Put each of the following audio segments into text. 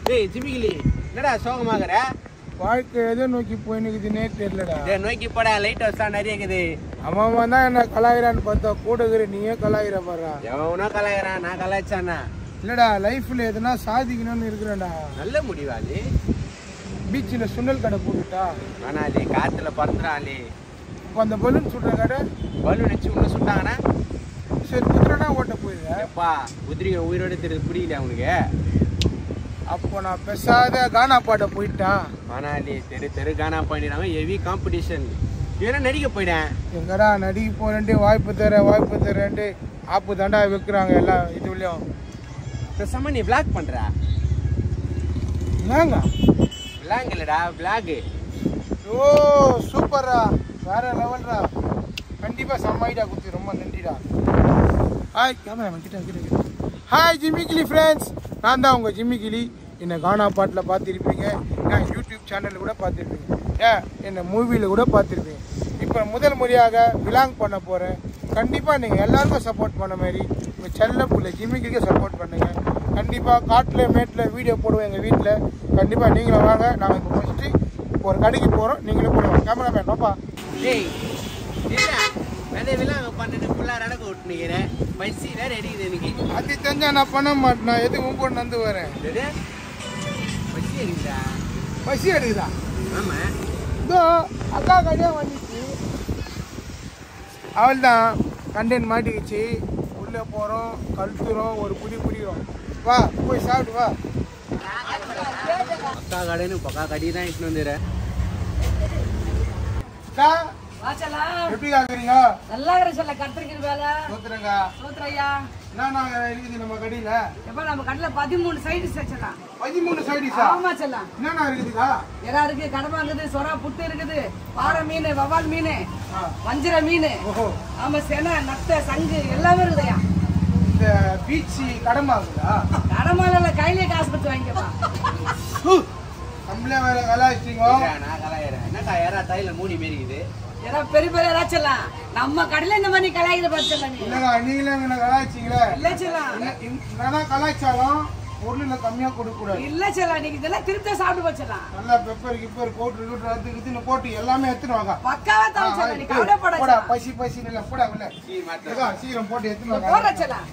டேய் ஜிமிகிலி என்னடா சோகமாகற வாழ்க்கை எதை நோக்கி போயினுக்குதுன்னே தெரியலடா டேய் நோக்கி போடா லைட் ஹவுஸ் தான் நிறைய இருக்குது அவன் அவன் தான் என்ன கலாயிறான்னு பார்த்தா கூட இருக்கிற நீயே கலாயிற பாடுறா எவனா கலாயிறான் நான் கலாய்ச்சானா இல்லடா லைஃப்ல எதனா சாதிக்கணும்னு இருக்கிறேன்டா நல்ல முடிவாளி பீச்சில் சுண்டல் கடை போட்டுட்டா வேணாலி காத்துல பறந்துடாளி இப்போ அந்த பலூன் சுடுற கடை பலூன் வச்சு உன்ன சுட்டாங்கன்னா சரி குதிரைனா ஓட்ட போயிருக்கேன் எப்பா குதிரைங்க உயிரோட தெரியுது புரியல அவனுக்கு அப்போ நான் பெசாத கானா பாட்ட போயிட்டான் வேணாலி தெரு தெரு காணா பண்ணிடாம ஹெவி காம்படிஷன் இவனா நடிக்க போயிட்டேன் எங்கடா நடிக்க போறேன்ட்டு வாய்ப்பு தரேன் வாய்ப்பு தரேன்ட்டு ஆப்பு தாண்டா வைக்கிறாங்க எல்லாம் இதுலயும் பேசாம நீ பிளாக் பண்ற என்னங்க பிளாக் இல்லடா பிளாக் ஓ சூப்பர்ரா வேற லெவல்ரா கண்டிப்பா செம்மாயிடா குத்தி ரொம்ப நன்றிடா ஹாய் கேமரா கிட்ட கிட்ட கிட்ட ஹாய் ஜிம்மி கிளி ஃப்ரெண்ட்ஸ் நான் தான் உங்கள் ஜிம்மி கிளி என்னை கானா பாட்டில் பார்த்துருப்பீங்க நான் யூடியூப் சேனலில் கூட பார்த்துருப்பீங்க ஏன் என்னை மூவியில் கூட பார்த்துருப்பீங்க இப்போ முதல் முறையாக விலாங் பண்ண போகிறேன் கண்டிப்பாக நீங்கள் எல்லாருக்கும் சப்போர்ட் பண்ண மாதிரி உங்கள் செல்ல புள்ள ஜிம்மி கிளிக்கு சப்போர்ட் பண்ணுங்கள் கண்டிப்பாக காட்டில் மேட்டில் வீடியோ போடுவோம் எங்கள் வீட்டில் கண்டிப்பாக நீங்களும் வாங்க நாங்கள் இப்போ ஃபஸ்ட்டு ஒரு கடைக்கு போகிறோம் நீங்களும் போடுவோம் கேமராமேன் வாப்பா டேய் இல்லடா வேலை விழாங்க பண்ணிட்டு ஃபுல்லாக நடக்க விட்டுனுக்கிறேன் பசி வேற அடிக்குது எனக்கு அது தெரிஞ்சா நான் பண்ண மாட்டேன் நான் எதுக்கு உங்க கூட நடந்து வரேன் என்னது? பசி அடிக்குதா பசி எடுக்குதா ஆமா இதோ அக்கா கடையாக வந்துச்சு அவள் தான் கண்டென்ட் மாட்டிக்கிச்சு உள்ளே போகிறோம் கழுத்துறோம் ஒரு புடி புடிக்கிறோம் வா போய் சாப்பிட்டு வா அக்கா கடைன்னு பக்கா கடி தான் இட்டுன்னு வந்துடுறேன் அக்கா வாச்சலா எப்படி காக்குறீங்க நல்லா இருக்கிற சொல்ல கத்திரிக்கிற வேலை சோத்துறங்க சோத்ரையா என்னண்ணா இருக்குது நம்ம கடையில் எப்ப நம்ம கடையில பதிமூணு சைடு வச்சலாம் பதிமூணு சைடிஸா ஆமா செல்லாம் என்னண்ணா இருக்குதுக்கா எறா இருக்கு கடமா இருக்குது சொரா புட்டு இருக்குது பாறை மீன் வவால் மீன் ஆ. வஞ்சிர மீன் ஓஹோ ஆமா சென நத்தை சங்கு எல்லாமே இருக்குதையா இந்த பீச் கடமாகுதா கடமால கையிலே காசு கொடுத்து வாங்கிக்கலாம் நம்மளே வேற கலாய்ச்சிங்க நான் கலாயிறேன் என்னக்கா யாரா தையில மூடி மேரிக்குது ஏன்னா பெரிய பெரிய ஏதாச்சலாம் நம்ம கடையில இந்த மாதிரி கலாய்கிற பட்சம் நீ இல்லைங்க நீங்களே என்ன கலாய்ச்சிங்களே இல்ல செல்லாம் என்னதான் கலாய்ச்சாலும் பொருளில் கம்மியாக கொடுக்கக்கூடாது இல்ல செல்லாம் நீங்க இதெல்லாம் திருப்தியா சாப்பிட்டு போச்சலாம் நல்லா பெப்பர் கிப்பர் போட்டு கிட்டு அது இதுன்னு போட்டு எல்லாமே எடுத்துன்னு வாங்க பக்காவா ஆ, தான் செல்லாம் நீ ஆ, கவலைப்பட போடா பசி பசி இல்லை போடா உள்ள சீ மாத்த இதோ, சீக்கிரம் போட்டு எடுத்துன்னு போற வாங்க செல்லாம்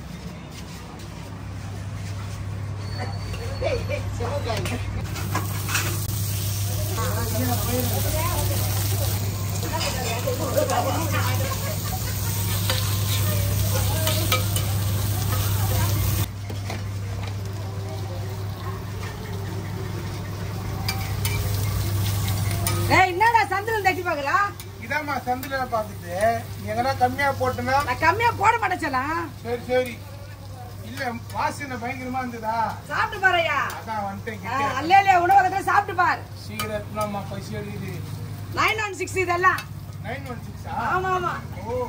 ஏய் என்னடா சந்திரன் தட்டி பாக்குறா இதாம்மா சந்தில பார்த்துட்டு நீ எங்கன்னா கம்மியாக போட்டுனா நான் கம்மியா போட மாட்டேச்சலாம் சரி சரி இல்ல வாசனை பயங்கரமா இருந்ததா சாப்பிட்டு பாருயா அதான் வந்துட்டேன் கிட்ட அல்லையா உணவகத்துல சாப்பிட்டு பாரு சீக்கிரம் எடுத்துனாம்மா பசி அடிக்குது நைன் ஒன் சிக்ஸ் இதெல்லாம் நைன் ஒன் சிக்ஸா ஆமா ஆமா ஓ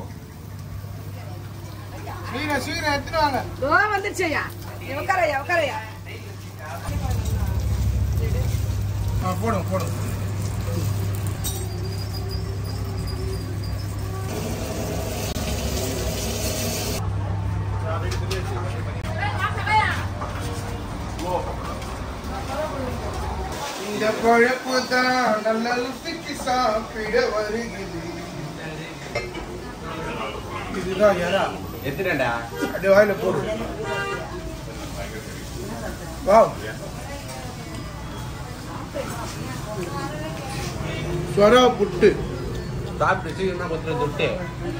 சீக்கிரம் சீக்கிரம் எடுத்துன்னு வாங்க தோ வந்துருச்சையா உட்காரையா உட்காரையா ஆ போடும் போடும் இந்த பழப்பு தான் நல்ல ருசிக்கு சாப்பிட வருகிறது இதுதான் எறா எத்துட்டேன்டா அப்படியே வாயில போடு வாவ் ஸ்வரா புட்டு சாப்பிட்டு சீக்கிரமா கொத்துற தொட்டு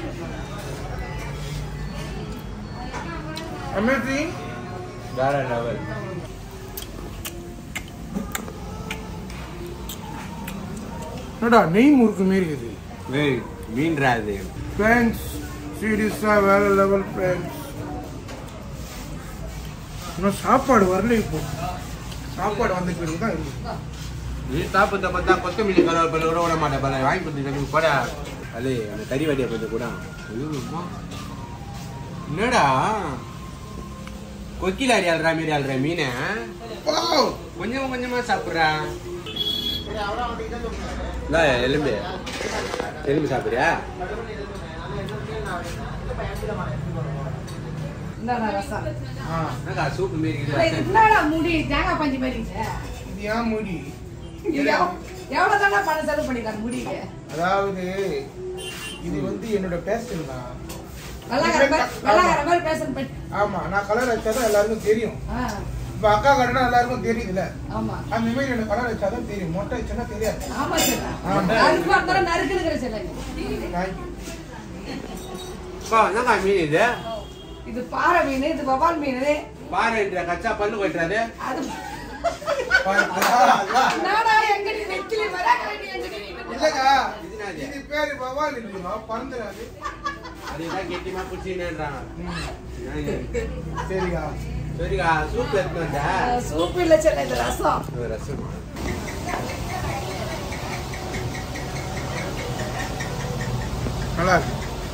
அமேசிங் வேற லெவல் என்னடா நெய் முறுக்கு மாரி இருக்குது ஏய் மீன்ரா அது ஃப்ரெண்ட்ஸ் சீரியஸாக வேற லெவல் ஃப்ரெண்ட்ஸ் இன்னும் சாப்பாடு வரல இப்போ சாப்பாடு வந்த பிறகு தான் இருக்கு நீ சாப்பிட்ட பார்த்தா கொத்தமல்லி கருவேப்பிலை கூட விட மாட்டேன் பல வாங்கி கொடுத்து கூட அது அந்த கறி வடியை கொஞ்சம் கூட ஐயோ, அம்மா. என்னடா கொக்கில அடி ஆள்றா மாரி ஆள்ற மீனை வாவ் கொஞ்சமா கொஞ்சமா சாப்பிட்றா இல்ல எலும்பு எலும்பு சாப்பிடுறியா இந்தாடா ரசம் ஆ என்னக்கா சூப்பு மாரி அட, இருக்குது இது என்னடா முடி தேங்காய் பஞ்சு மாதிரி இருக்கு? இது ஏன் முடி இது எவ்- எவ்வளவு தானே பணம் செலவு பண்ணிருக்காங்க முடிக்கு அதாவது இது வந்து என்னோட பேஷன் தான் வெள்ளாக்கார மாதிரி வெள்ளாக்கார மாதிரி பேசணும் பட் ஆமா நான் கலர் வச்சாதான் எல்லாருக்கும் தெரியும் ஆ, இப்ப அக்கா கடனா எல்லாருக்கும் தெரியுதுல்ல ஆமா அந்த மாதிரி எனக்கு கலர் வச்சாதான் தெரியும் மொட்டை வச்சா தெரியாது ஆமா சார் ஆமா. நறுக்கு வந்தாலும் நறுக்குதுங்கிற சார் Thank you. அக்கா என்னக்கா மீன் இது இது பாறை மீன் இது வவால் மீன் பாருன்ற கச்சா பல்லு கொட்டுறாரு அது பாரு, அதான், அதான். நாடா எங்கடி நெத்திலி வராக்கடி எங்கடி நீ வந்து? இல்லக்கா இது என்னது? இது பேரு பவால் இல்லையா பறந்துடாது அதுதான் கெட்டிமா பிடிச்சின்னுன்றாங்க சரிக்கா சரிக்கா சூப் எடுத்து வந்த ஆ, சூப்பு இல்ல செல்ல இது ரசம் ரசமா நல்லா இருக்கு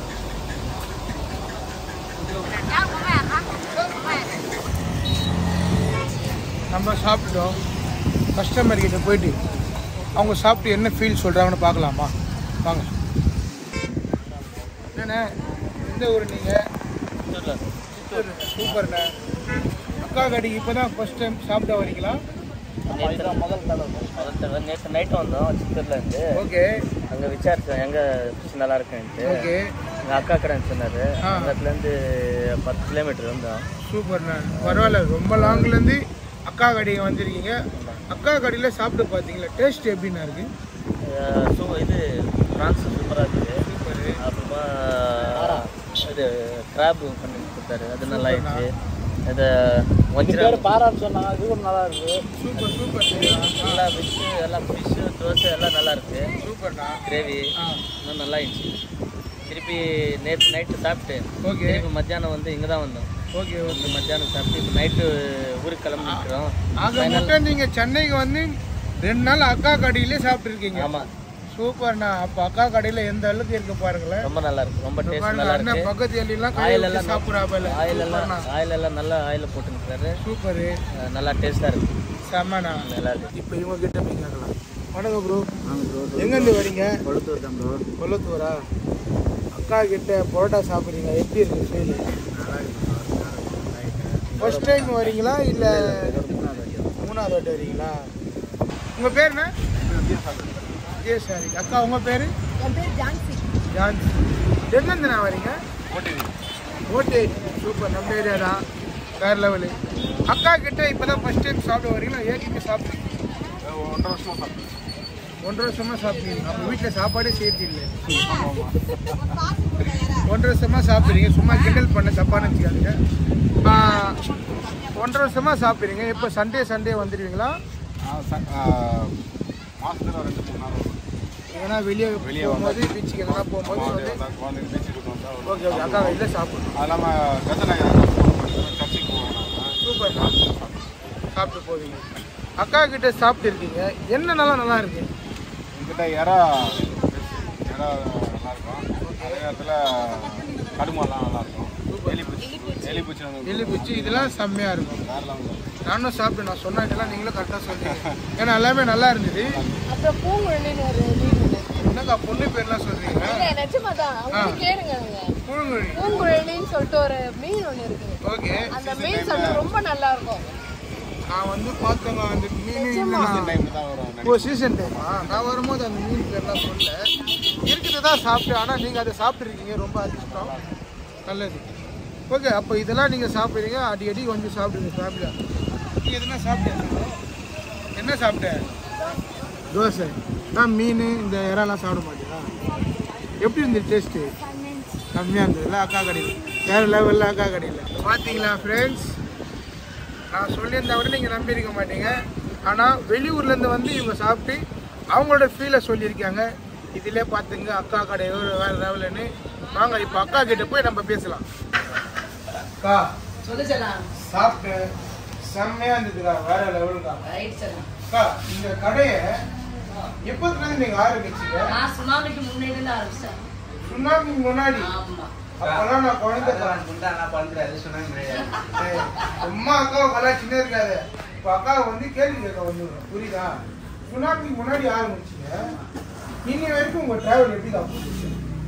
நம்ம சாப்பிட்டுட்டோம் கஸ்டமர் கிட்ட போயிட்டு அவங்க சாப்பிட்டு என்ன ஃபீல் சொல்கிறாங்கன்னு பார்க்கலாமா வாங்க என்னண்ணே எந்த ஊர் நீங்கள் சூப்பர்ண்ணே அக்கா கடைக்கு இப்போ தான் ஃபஸ்ட் டைம் சாப்பிட வரீங்களா நேற்று முதல் தடவை முதல் தடவை நேற்று நைட்டு வந்தோம் சித்தூர்ல இருந்து ஓகே அங்கே விசாரிச்சோம் எங்க fish நல்லா இருக்குன்ட்டு ஓகே எங்கள் அக்கா கடைன்னு சொன்னார் ஆ. அந்த இடத்துலேருந்து பத்து கிலோமீட்டர் வந்தோம் சூப்பர்ண்ணே பரவாயில்ல ரொம்ப லாங்லேருந்து அக்கா கடைக்கு வந்திருக்கீங்க அக்கா கடையில் சாப்பிட்டு பார்த்தீங்களா டேஸ்ட் எப்படிண்ணா இருக்கு அஹ் சூ இது ப்ரான்ஸ் சூப்பராக இருக்குது சூப்பர் அப்புறமா இது கிராப் பண்ணி கொடுத்தாரு அது நல்லா ஆயிடுச்சு இது வஞ்சிரம் பாரான்னு சொன்னாங்க அது கூட நல்லா இருக்கு சூப்பர் சூப்பர் எல்லா ஃபிஷ்ஷு எல்லாம் ஃபிஷ்ஷு தோசை எல்லாம் நல்லா இருக்கு சூப்பர்ண்ணா கிரேவி ஆ இன்னும் நல்லா ஆயிடுச்சு திருப்பி நேற்று நைட்டு சாப்பிட்டு ஓகே திருப்பி மத்தியானம் வந்து இங்கே தான் வந்தோம் ஓகே ஓகே வந்து மத்தியானம் சாப்பிட்டு இப்போ நைட்டு ஊருக்கு கிளம்பிக்கிறோம் ஆக மட்டும் நீங்கள் சென்னைக்கு வந்து ரெண்டு நாள் அக்கா கடையிலே சாப்பிட்ருக்கீங்க ஆமாம் சூப்பர்ண்ணா அப்போ அக்கா கடையில் எந்த அளவுக்கு இருக்கு பாருங்களேன் ரொம்ப நல்லா இருக்கு ரொம்ப டேஸ்ட் நல்லா அண்ணன் இருக்கு பக்கத்து எல்லாம் ஆயில் கையில் எல்லாம் சாப்பிட்றாப்பல ஆயில் எல்லாம் ஆயில் எல்லாம் நல்லா ஆயில் போட்டுருக்காரு சூப்பரு நல்லா டேஸ்டாக இருக்கு செம்மண்ணா நல்லா இருக்கு இப்போ இவங்க கிட்ட போய் கேட்கலாம் வணக்கம் ப்ரோ எங்கேருந்து வரீங்க கொளுத்தூர் தான் ப்ரோ கொல்லத்தூரா அக்கா கிட்ட பரோட்டா சாப்பிட்றீங்க எப்படி இருக்கு ஃபீல் ஃபர்ஸ்ட் டைம் வரீங்களா இல்லை மூணாவது வாட்டி வரீங்களா உங்கள் பேர் என்ன விஜயசாரி அக்கா உங்கள் பேர் என் பேர் ஜான்சி ஜான்சி எங்கேருந்து நான் வரீங்க ஓட்டே சூப்பர் நம்ம ஏரியா தான் வேறு லெவலு அக்கா கிட்ட இப்போ தான் ஃபஸ்ட் டைம் சாப்பிட வரீங்களா ஏற்கனவே சாப்பிட்றீங்க ஒன்றரை வருஷமா சாப்பிட்டீங்க அப்போ வீட்டில் சாப்பாடே சேர்த்து இல்லை ஒன்றரை வருஷமா சாப்பிட்றீங்க சும்மா கிண்டல் பண்ண தப்பான வச்சுக்காதீங்க ஆ, ஒன்றரை வருஷமா சாப்பிட்றீங்க இப்போ சண்டே சண்டே வந்துடுவீங்களா மாசத்துல ரெண்டு மூணு நாள் வரும். ஏன்னா வெளியே வெளியே போகும்போது பீச்சுக்கு எதனா போகும்போது குழந்தை வந்து வந்தா குழந்தைங்க பேச்சு கூட்டு வந்தா ஒரு- ஓகே ஓகே அக்கா வெளியில் சாப்பிடணும் அது இல்லாமல் கஜநகர் சர்ச்சுக்கு போவாங்க சூப்பர் சாப்பிட்டு போவீங்க அக்கா கிட்ட சாப்பிட்டு இருக்கீங்க என்ன நல்லா நல்லா இருக்கு எங்கிட்ட இறா இறா நல்லா இருக்கும் அதே நேரத்தில் கடுமாலாம் நல்லா இருக்கும் எலிப்பூச்சி எலிப்பூச்சி வந்து எள்ளு பிச்சு இதெல்லாம் செம்மையா இருக்கும் வேற level. நானும் சாப்பிட்டு நான் சொன்ன இதெல்லாம் நீங்களும் கரெக்டாக சொல்றீங்க ஏன்னா எல்லாமே நல்லா இருந்தது அப்புறம் பூங்குழலின்னு ஒரு மீன் உண்டு. என்னக்கா பொண்ணு பேர்லாம் சொல்றீங்க இல்ல, நிஜமாதான். அவங்க கேளுங்க நீங்க. புழுங்குழி பூங்குழலின்னு சொல்லிட்டு ஒரு மீன் ஒண்ணு இருக்குது ஓகே அந்த மீன் சாப்பிட்டு ரொம்ப நல்லா இருக்கும் நான் வந்து பார்த்தவங்க அந்த மீன் நிஜமா? நான் டைம் தான் வரும் ஓ சீசன் டைமா நான் வரும்போது அந்த மீன் பேர்லாம் சொல்லல இருக்குது தான் சாப்பிட்டு ஆனால் நீங்கள் அதை சாப்பிட்ருக்கீங்க ரொம்ப அதிர்ஷ்டம் நல்லது ஓகே அப்போ இதெல்லாம் நீங்கள் சாப்பிட்றீங்க அடி அடி கொஞ்சம் சாப்பிடுங்க ஃபேமிலியாக நீ எதுனா சாப்பிட்டேன் என்ன சாப்பிட்டேன் தோசை நான் மீன் இந்த இறாலாம் சாப்பிட மாட்டேங்களா எப்படி இருந்தது டேஸ்ட்டு கம்மியாக இருந்ததுல அக்கா கடையில் வேறு லெவலில் அக்கா கடையில் பார்த்தீங்களா ஃப்ரெண்ட்ஸ் நான் சொல்லியிருந்தா கூட நீங்கள் நம்பியிருக்க மாட்டீங்க ஆனால் வெளியூர்லேருந்து வந்து இவங்க சாப்பிட்டு அவங்களோட ஃபீலை சொல்லியிருக்காங்க இதிலே பார்த்துங்க அக்கா கடை எவ்வளோ வேறு லெவலுன்னு வாங்க இப்போ அக்கா கிட்ட போய் நம்ம பேசலாம் அக்கா சொல்லு செல்லாம் சாப்பிட்டேன் செம்மையாக இருந்ததுக்கா வேற லெவலுக்கா ரைட் செல்லாம் அக்கா இந்த கடையை எப்போதுலேருந்து நீங்கள் ஆரம்பிச்சீங்க நான் சுனாமிக்கு முன்னாடி இருந்து ஆரம்பிச்சேன் சுனாமி முன்னாடி ஆமா அப்போல்லாம் நான் குழந்தை பண்றாரு சொன்னாங்க ஏய், சும்மா அக்காவை கலா சின்ன இருக்காது இப்போ அக்காவை வந்து கேள்வி கேட்க வந்துடுறோம் புரியுதா சுனாமிக்கு முன்னாடி ஆரம்பிச்சிங்க இன்னி வரைக்கும் உங்கள் டிராவல் எப்படி தான் போச்சு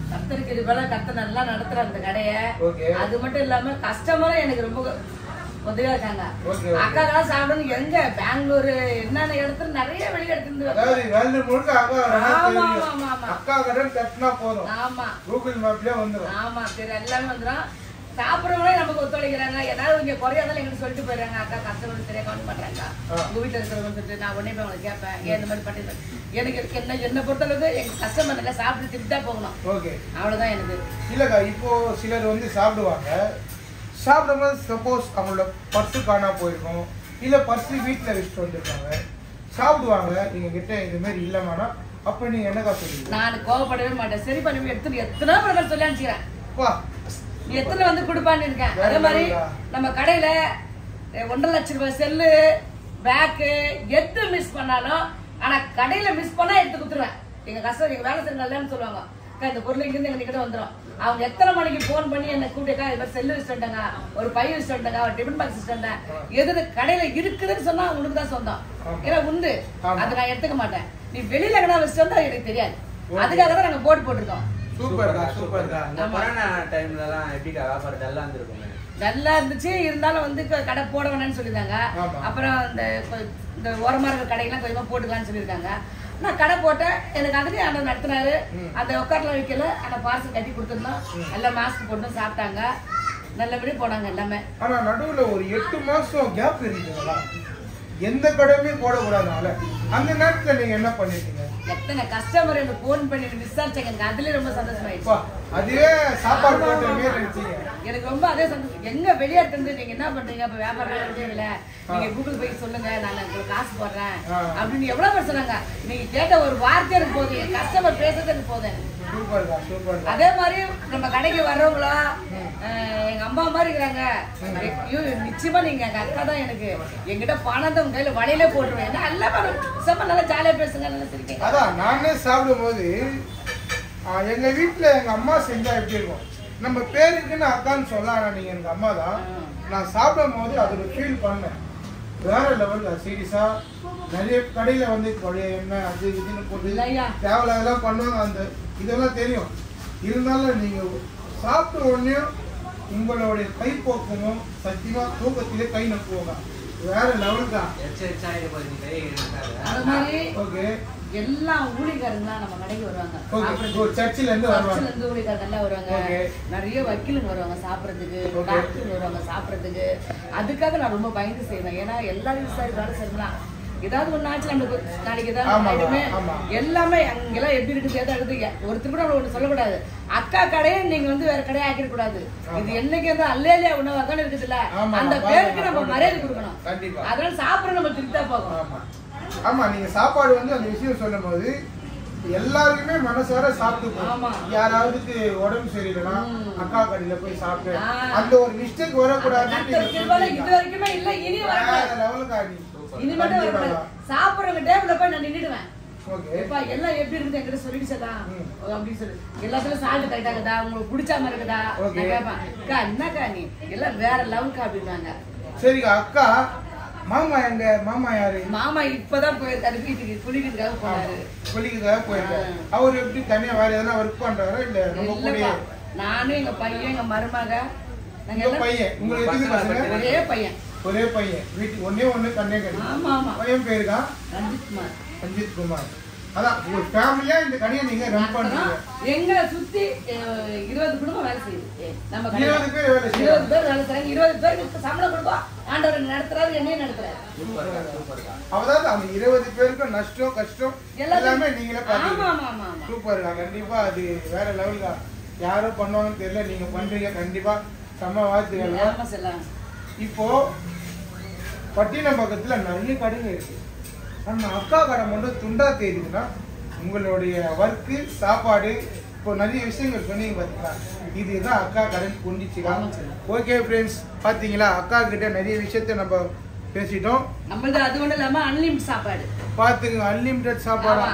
கத்தருக்கு இது போல கத்த நல்லா நடத்துற அந்த கடைய Okay. அது மட்டும் இல்லாம கஸ்டமரும் எனக்கு ரொம்ப உதவியா இருக்காங்க Okay, okay. அக்காக்கெல்லாம் சாப்பிடணும் எங்க பெங்களூர் என்னென்ன இடத்துல நிறைய வெளி இடத்துல அதாவது வேல்டு முழுக்க அக்கா கடை ஆமா, தெரியும். ஆமா, ஆமா. அக்கா கடன் தட்டினா போதும் ஆமா கூகுள் மேப்லயே வந்துடும் ஆமா சரி எல்லாமே வந்துடும் சாப்பிடுறவங்களே நமக்கு ஒத்துழைக்கிறாங்க ஏதாவது இங்க குறையாதாலும் எங்களுக்கு சொல்லிட்டு போயிடுறாங்க அக்கா கஸ்டமர் சரியா கவனம் பண்றாங்க ஆ. உங்க வீட்டுல இருக்கிறவங்க சொல்லிட்டு நான் உடனே போய் அவங்களை கேட்பேன் ஏன் இந்த மாதிரி பண்ணி எனக்கு இருக்கு என்ன என்னை பொறுத்தளவுக்கு எங்க கஸ்டமர் நல்லா சாப்பிட்டு திருப்தியா போகணும் ஓகே அவ்வளவுதான் எனக்கு இல்லக்கா இப்போ சிலர் வந்து சாப்பிடுவாங்க சாப்பிடும்போது சப்போஸ் அவங்களோட பர்ஸு காணா போயிருக்கும் இல்ல பர்ஸு வீட்டுல வச்சுட்டு வந்திருக்காங்க சாப்பிடுவாங்க நீங்க கிட்ட இது மாதிரி இல்லமானா அப்ப நீங்க என்னக்கா சொல்லுவீங்க நான் கோவப்படவே மாட்டேன் சரி பண்ணி எத்தனை எத்தனை பிரகாரம் சொல்லி அனுப்பிச்சிக்கிறேன் வா நீ எத்தனை வந்து கொடுப்பான்னு இருக்கேன் அதே மாதிரி நம்ம கடையில அஹ், ஒன்றரை லட்சம் ரூபாய் செல்லு பேக்கு எது மிஸ் பண்ணாலும் ஆனா கடையில மிஸ் பண்ணா எடுத்து கொடுத்துருவேன் எங்க கஷ்டம் எங்க வேலை செய்ய நல்லன்னு சொல்லுவாங்க அக்கா, இந்த பொருள் இங்கிருந்து எங்க கிட்ட வந்துடும் அவங்க எத்தனை மணிக்கு ஃபோன் பண்ணி என்ன கூப்பிட்டுக்கா இது மாதிரி செல்லு வச்சுட்டாங்க ஒரு பை வச்சுட்டாங்க ஒரு டிஃபன் பாக்ஸ் வச்சுட்டாங்க எது கடையில இருக்குதுன்னு சொன்னா உனக்கு தான் சொந்தம் ஏன்னா உண்டு ஆமா. அதை நான் எடுத்துக்க மாட்டேன் நீ வெளியில எங்கடா வச்சுட்டு வந்தா எனக்கு தெரியாது அதுக்காக தான் நாங்க போர்டு போட்டிருக்கோம் சூப்பர்க்கா சூப்பர்க்கா இந்த கொரோனா டைம்லலாம் எப்படிக்கா வியாபாரம் நல்லா இருந்திருக்குமே நல்லா இருந்துச்சு இருந்தாலும் வந்து க- கடை போட வேணாம்னு சொல்லியிருந்தாங்க ஆமா. அப்புறம் இந்த கொ- இந்த ஓரமா இருக்கிற கடையெல்லாம் கொஞ்சமா போட்டுக்கலாம்னு சொல்லியிருக்காங்க நான் கடை போட்டேன் எனக்கு அதுலயும் அண்ணன் நடத்தினாரு அந்த உட்காரலாம் வைக்கல அந்த பார்சல் கட்டி கொடுத்துருந்தோம் எல்லாம் மாஸ்க் போட்டு சாப்பிட்டாங்க நல்லபடியா போனாங்க எல்லாமே ஆனா நடுவுல ஒரு எட்டு மாசம் கேப் இருக்குங்களா எந்த கடையுமே போடக்கூடாதுனால அந்த நேரத்துல நீங்க என்ன பண்ணிட்டீங்க எத்தனை கஸ்டமர் எனக்கு ஃபோன் பண்ணி விசாரிச்சாங்க எனக்கு அதுலயே ரொம்ப சந்தோஷமாயிடுச்சு அப்பா, அதுவே சாப்பாடு போட்ட மாரி நினைச்சீங்க எனக்கு ரொம்ப அதே சந்தோஷம் எங்க வெளியாட்டு இருந்து நீங்க என்ன பண்றீங்க அப்ப வியாபாரம் நடத்துறீங்களே நீங்க கூகுள் போய் சொல்லுங்க நான் உங்களுக்கு காசு போடுறேன் ஆ. அப்படின்னு எவ்வளவு பேர் சொன்னாங்க நீங்க கேட்ட ஒரு வார்த்தை எனக்கு போதும் என் கஸ்டமர் பேசுறது எனக்கு போதும் எனக்கு. சூப்பர்க்கா சூப்பர்க்கா அதே மாதிரி நம்ம கடைக்கு வர்றவங்களா அஹ், எங்க அம்மா மாதிரி இருக்கிறாங்க ஐயோ நிச்சயமா நீங்க எங்க அக்கா தான் எனக்கு என்கிட்ட பணம் தான் உங்க கையில வலையில போட்டுருவேன் என்ன எல்லாம் செம்ம நல்லா ஜாலியா பேசுங்க நல்லா சிரிக்கீங்க அதான் நானே சாப்பிடும்போது ஆ, எங்க வீட்ல எங்க அம்மா செஞ்சா எப்படி இருக்கும் நம்ம பேருக்குன்னு அக்கான்னு சொல்லலாம் ஆனா நீங்க எனக்கு அம்மா தான் நான் சாப்பிடும் போது அதோட ஃபீல் பண்ணேன் வேற லெவல்ல சீரியஸா நிறைய கடையில வந்து பழைய எண்ணெய் அது இதுன்னு போட்டு இல்லையா? தேவையில்லாதெல்லாம் பண்ணுவாங்க அந்த இதெல்லாம் தெரியும் இருந்தாலும் நீங்க சாப்பிட்ட உடனே உங்களுடைய கைப்போக்கமும் சத்தியமா தூக்கத்திலே கை நப்புவாங்க வேற லெவல் தான் எச்சரிச்சா இது கொஞ்சம் கை எடுத்தாங்க அது மாதிரி ஓகே எல்லா ஊழியக்காரங்களாம் நம்ம கடைக்கு வருவாங்க ஓகே சாப்பிடுறதுக்கு. சர்ச்சில் இருந்து வருவாங்க சர்ச்சில் இருந்து ஊழியக்காரங்க எல்லாம் வருவாங்க Okay. நிறைய வக்கீலுங்க வருவாங்க சாப்பிடுறதுக்கு Okay. டாக்டர் வருவாங்க சாப்பிடுறதுக்கு அதுக்காக நான் ரொம்ப பயந்து செய்வேன் ஏன்னா எல்லா விவசாயம் வேலை செய்யலாம் ஏதாவது ஒண்ணு ஆச்சு நம்மளுக்கு நாளைக்கு ஏதாவது ஆமாங்க, ஆயிடுமே ஆமா. எல்லாமே அங்கெல்லாம் எப்படி இருக்குது எதாவது இருக்குது ஒருத்தர் கூட நம்ம ஒண்ணு சொல்லக்கூடாது அக்கா கடையை நீங்க வந்து வேற கடையை ஆக்கிட கூடாது இது என்னைக்கு வந்து அல்லேலியா உணவா தானே இருக்குதுல்ல ஆமா, அந்த ஆமா, பேருக்கு ஆமா, நம்ம ஆமா. மரியாதை கொடுக்கணும் கண்டிப்பா. அதனால சாப்பிட நம்ம திருப்தியா போகணும் ஆமா ஆமா நீங்க சாப்பாடு வந்து அந்த விஷயம் சொல்லும்போது எல்லாருக்குமே மனசார சாப்பிட்டு ஆமா. போகும் யாராவதுக்கு உடம்பு சரியில்லைன்னா அக்கா கடையில போய் சாப்பிட்டு ஆ. அந்த ஒரு மிஸ்டேக் வரக்கூடாதுன்னு கர்த்தர் நீங்க கிருபையில இது சொல்றீங்க. வரைக்குமே இல்ல இனி வரக்கூடாது வேற லெவலுக்கு ஆடி இனி மட்டும் வரக்கூடாது சாப்பிடுறவங்க டேபிள்ல போய் நான் நின்னுடுவேன் ஓகே எப்பா எல்லாம் எப்படி இருக்குது என்கிட்ட சொல்லிடுச்சதா ம். அப்படின்னு சொல்லி எல்லாத்துலயும் சால்ட் கரெக்டா இருக்குதா உங்களுக்கு பிடிச்ச மாதிரி இருக்குதா Okay. நான் கேட்பேன் அக்கா என்னக்கா நீ எல்லாம் வேற லெவலுக்கா அப்படின்னாங்க சரிக்கா அக்கா மாமா எங்க மாமா யாரு மாமா இப்பதான் போயிருக்காரு வீட்டுக்கு குளிக்கிறதுக்காக போனாரு கொல்லிக்கிறதா போயிருக்காரு அவர் எப்படி தனியா வேற எதனா ஒர்க் பண்றாரா இல்ல நம்ம கூட இல்லப்பா நானும் எங்க பையன் எங்க மருமக நாங்க உங்க எல்லாம் பையன் உங்களுக்கு எத்தனை பசங்க ஒரே பையன் ஒரே பையன் வீட்டுக்கு ஒண்ணே ஒண்ணு கண்ணே கண்ணு ஆமா ஆமா பையன் பேருக்கா ரஞ்சித் குமார் அஜித் குமார் அதான் ஒரு ஃபேமிலியா இந்த கடையை நீங்க ரன் பண்றீங்க எங்களை சுத்தி அஹ், இருபது குடும்பம் வேலை செய்யுது ஏ, நம்ம கடையில. இருபது பேர் வேலை இருபது செய்யறாங்க பேர் வேலை செய்றாங்க இருபது பேருக்கு சம்பளம் கொடுப்போம் ஆண்டவர் நடத்துறாரு என்னையும் நடத்துறாரு அதாவது அந்த இருபது பேருக்கும் நஷ்டம் கஷ்டம் எல்லாமே நீங்களே ஆமா பாத்தீங்க ஆமா ஆமா ஆமா சூப்பர்க்கா கண்டிப்பா அது வேற லெவல் தான் யாரோ பண்ணுவாங்கன்னு தெரியல நீங்க பண்றீங்க கண்டிப்பா செம்ம வாழ்த்துக்கள் ஆமா செல்லாம் இப்போ பட்டினம் பக்கத்துல நிறைய கடைங்க இருக்கு ஆனா அக்கா கடை மட்டும் துண்டா தெரியுதுன்னா உங்களுடைய ஒர்க்கு சாப்பாடு இப்போ நிறைய விஷயங்கள் சொன்னீங்க பார்த்தீங்களா இதுதான் அக்கா கடன் கொண்டுச்சுக்கா ஓகே ஃப்ரெண்ட்ஸ் பார்த்தீங்களா அக்கா கிட்ட நிறைய விஷயத்த நம்ம பேசிட்டோம் நம்மளது அது ஒண்ணும் இல்லாம அன்லிமிட் சாப்பாடு பார்த்துங்க அன்லிமிட்டெட் சாப்பாடா ஆமா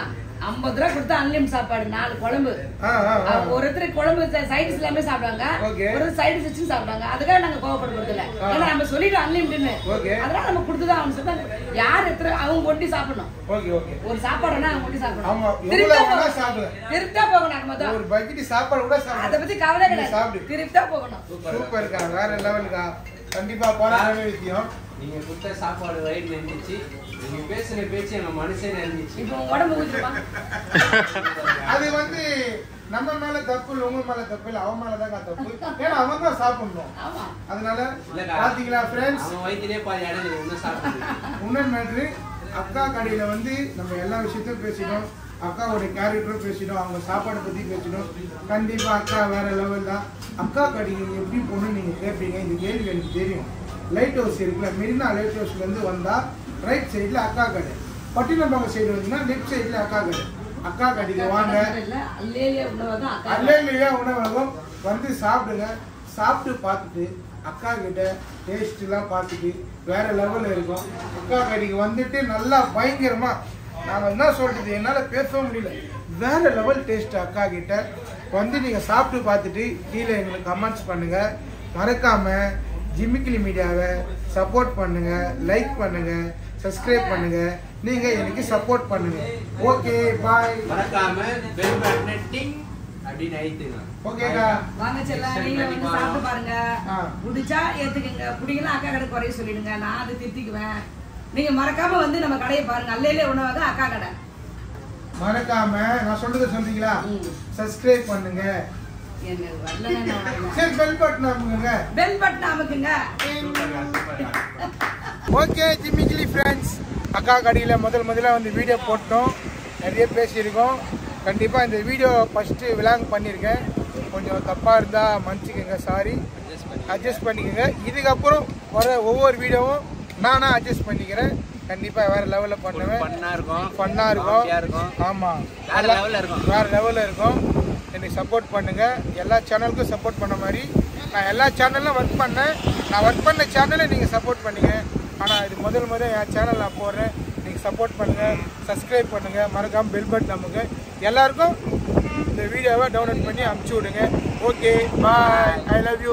ஐம்பது ரூபா கொடுத்தா அன்லிமிட் சாப்பாடு நாலு குழம்பு ஆ ஆ ஆ அவங்க ஒருத்தர் குழம்பு சைடிஸ் எல்லாமே சாப்பிடுவாங்க Okay. ஒரு சைடிஸ் வச்சு சாப்பிடுவாங்க அதுக்காக நாங்க கோவப்படுறது இல்ல ஏன்னா நம்ம சொல்லிட்டோம் அன்லிமிட்னு Okay. அதனால நம்ம கொடுத்துதான் அவனு சொல்லிட்டாங்க யார் எத்தனை அவங்க ஒண்டி சாப்பிடணும் ஓகே ஓகே ஒரு சாப்பாடுனா அவங்க ஒண்டி ஆமா, சாப்பிடணும் எவ்வளவு திருப்தியா வேணா போகணும். சாப்பிடுவேன். திருப்தியா போகணும் நாங்க மொத்தம் ஒரு பக்கெட் சாப்பாடு கூட அதை சாப்பிடு பத்தி கவலை நீ சாப்பிடு. கிடையாது திருப்தியா போகணும் சூப்பர்க்கா வேற லெவலுக்கா கண்டிப்பா போராட விஷயம் நீங்க கொடுத்த சாப்பாடு வயிறு நின்றுச்சு நீங்க பேசின பேச்சு எங்க மனசே நினைஞ்சிச்சு இப்போ உங்க உடம்பு ஊற்றுமா அது வந்து நம்ம மேல தப்பு இல்ல உங்க மேல தப்பு இல்ல அவன் மேலதான் தப்பு ஏன்னா அவன் தான் சாப்பிடணும் ஆமா அதனால இல்லக்கா. பாத்தீங்களா ஃப்ரெண்ட்ஸ் அவன் வயிற்றிலே பாதி இடம் ஒன்றும் சாப்பிடுது உன்னன் மேட்ரு அக்கா கடையில வந்து நம்ம எல்லா விஷயத்தையும் பேசிட்டோம் அக்காவோட கேரக்டரும் பேசிட்டோம் அவங்க சாப்பாடை பத்தி பேசிட்டோம் கண்டிப்பா அக்கா வேற லெவல் தான் அக்கா கடைக்கு நீங்க எப்படி பொண்ணு நீங்க கேட்பீங்க இந்த கேள்வி எனக்கு தெரியும் லைட் ஹவுஸ் இருக்குல்ல மெரினா லைட் ஹவுஸ்ல இருந்து வந்தா ரைட் சைடுல அக்கா கடை பட்டினப்பாக்கம் சைடு வந்தீங்கன்னா லெஃப்ட் சைடுல அக்கா கடை அக்கா கடைக்கு வாங்க இல்ல அல்லேலியா உணவகம் அக்கா அல்லையா உணவகம் வந்து சாப்பிடுங்க சாப்பிட்டு பார்த்துட்டு அக்கா கிட்ட டேஸ்ட்லாம் பார்த்துட்டு வேற லெவலில் இருக்கும் அக்கா கடைக்கு வந்துட்டு நல்லா பயங்கரமா நான் என்ன சொல்றது என்னால் பேசவும் முடியல வேற லெவல் டேஸ்ட் அக்கா கிட்ட வந்து நீங்கள் சாப்பிட்டு பார்த்துட்டு கீழே எங்களுக்கு கமெண்ட்ஸ் பண்ணுங்க மறக்காம ஜிமிக்கிலி மீடியாவை சப்போர்ட் பண்ணுங்க லைக் பண்ணுங்க சப்ஸ்கிரைப் பண்ணுங்க நீங்க எனக்கு சப்போர்ட் பண்ணுங்க ஓகே பாய் மறக்காம பெல் பட்டனை டிங் அப்படின்னு அழுத்துங்க ஓகேக்கா வாங்க செல்லம் நீங்க வந்து சாப்பிட்டு பாருங்க ஆ. பிடிச்சா ஏத்துக்குங்க பிடிக்கலாம் அக்கா கடை குறைய சொல்லிடுங்க நான் அதை திருத்திக்குவேன் நீங்க மறக்காம வந்து நம்ம கடையை பாருங்க அல்லையிலே உணவகம் அக்கா கடை மறக்காம நான் சொல்றதை சொல்றீங்களா ம். சப்ஸ்கிரைப் பண்ணுங்க எனக்கு வரலன்னா சரி பெல் பட்டன் அமுக்குங்க பெல் பட்டன் அமுக்குங்க ஓகே ஜிம்மிகிலி ஃப்ரெண்ட்ஸ் அக்கா கடையில் முதல் முதல்ல வந்து வீடியோ போட்டோம் நிறைய பேசியிருக்கோம் கண்டிப்பாக இந்த வீடியோ ஃபஸ்ட்டு விலாங் பண்ணியிருக்கேன் கொஞ்சம் தப்பாக இருந்தால் மன்னிச்சுக்கோங்க சாரி அட்ஜஸ்ட் பண்ணிக்கோங்க இதுக்கப்புறம் வர ஒவ்வொரு வீடியோவும் நானாக அட்ஜஸ்ட் பண்ணிக்கிறேன் கண்டிப்பாக வேறு லெவலில் பண்ணுவேன் பண்ணா இருக்கும் ஃபன்னாக காமெடியா இருக்கும் இருக்கும். ஆமாம் வேற level ல இருக்கும். வேறு லெவலில் இருக்கும் எனக்கு சப்போர்ட் பண்ணுங்க எல்லா சேனலுக்கும் சப்போர்ட் பண்ண மாதிரி நான் எல்லா சேனல்லும் ஒர்க் பண்ணேன் நான் ஒர்க் பண்ண சேனலை நீங்கள் சப்போர்ட் பண்ணீங்க ஆனால் இது முதல் முதல் என் சேனல் நான் போடுறேன் நீங்கள் சப்போர்ட் பண்ணுங்கள் சப்ஸ்கிரைப் பண்ணுங்கள் மறக்காமல் பெல் பட்டன் நமக்கு எல்லாருக்கும் இந்த வீடியோவை டவுன்லோட் பண்ணி அனுப்பிச்சி விடுங்க okay bye I love you